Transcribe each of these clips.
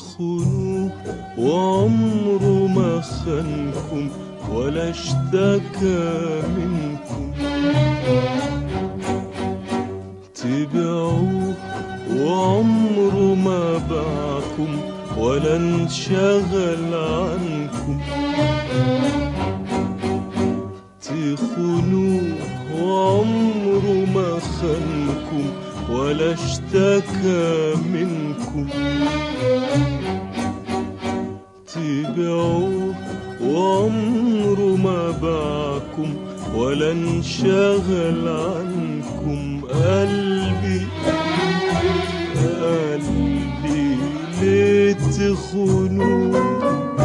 تخونوه وعمره ما خانكم ولا اشتكى منكم تبيعوه وعمره ما باعكم ولا انشغل عنكم تخونوه وعمره ما خانكم ولا اشتكى منكم تبيعوه وعمره ما باعكم ولا انشغل عنكم قلبي قلبي ليه تخونوه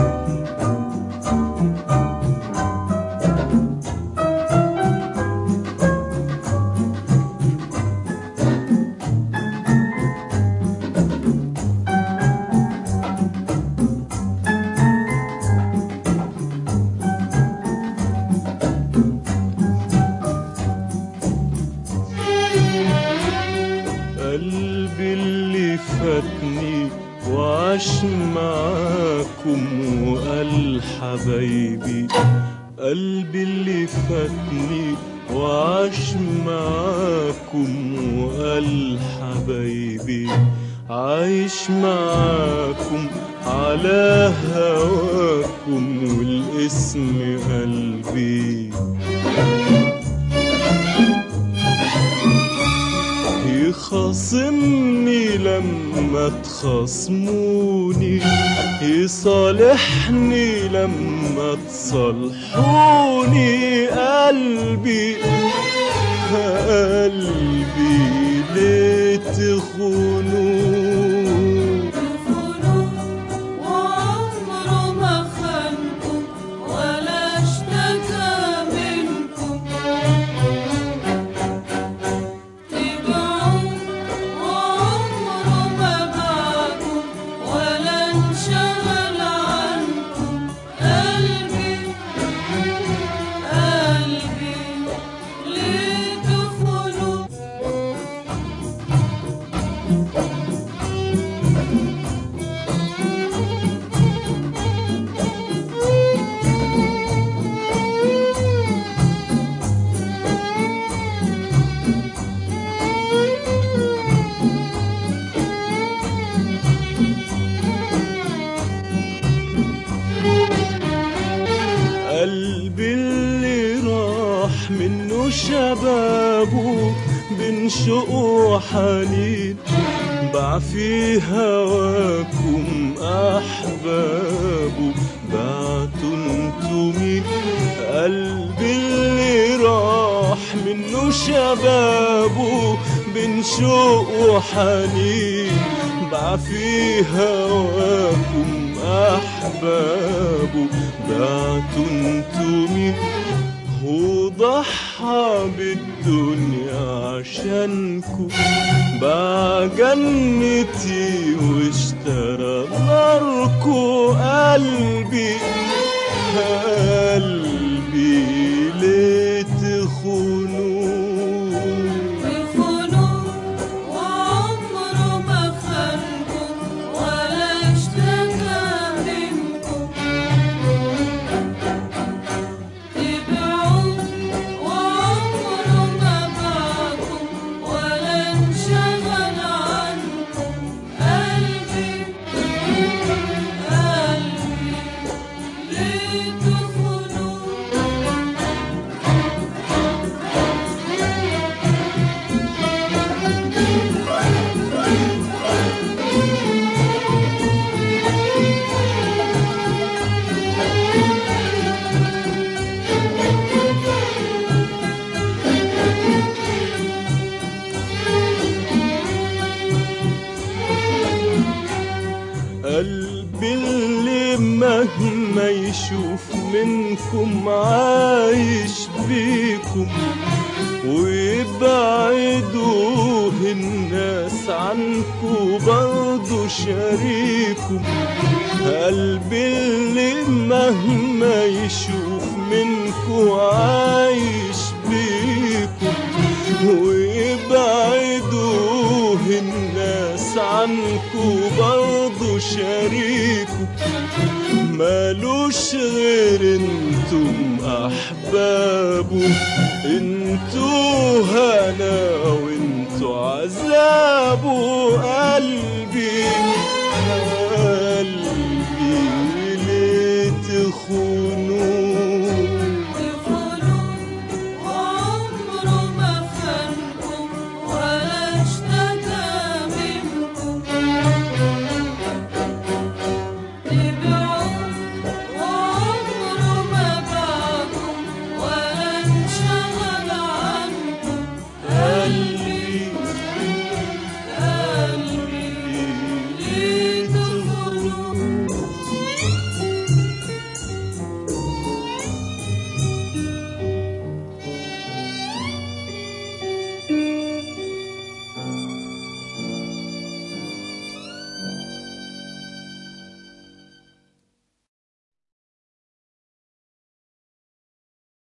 قلبي اللي فاتني وعاش معاكم وقال حبايبي قلبي اللي فاتني وعاش معاكم وقال حبايبي عايش معاكم على هواكم والاسم قلبي يخاصمني لما تخاصموني يصالحني لما تصالحوني قلبي قلبي ليه تخونوه تخونوه وعمره ما خانكم ولا اشتكى منكم تبعوه وعمره ما باعكم ولا انشغل عنكم قلبي قلبي ليه تخونوه قلبي اللي راح منه شبابه بين شوق وحنين باع في هواكم أحبابه بعتوا انتوا مين قلبي اللي راح منه شبابه بين شوق وحنين باع في هواكم أحبابه بعتوا انتوا مين هو ضحى بالدنيا عشانكو باع جنتي واشترى ناركو قلبي قلبي ليه تخونوه تخونوه وعمره ما خانكم ولا اشتكى منكم تبعوه وعمره ما باعكم ولا انشغل عنكم قلبي قلبي ليه تخونوه قلبي اللي مهما يشوف منكم عايش بيكم ويبعدوه الناس عنكم برضو شريكم قلبي اللي مهما يشوف منكم عايش بيكم ويبعدوه الناس عنكم عنكو برضو شريكه مالوش غير انتم احبابه انتو هنا وانتو عذابه قلبي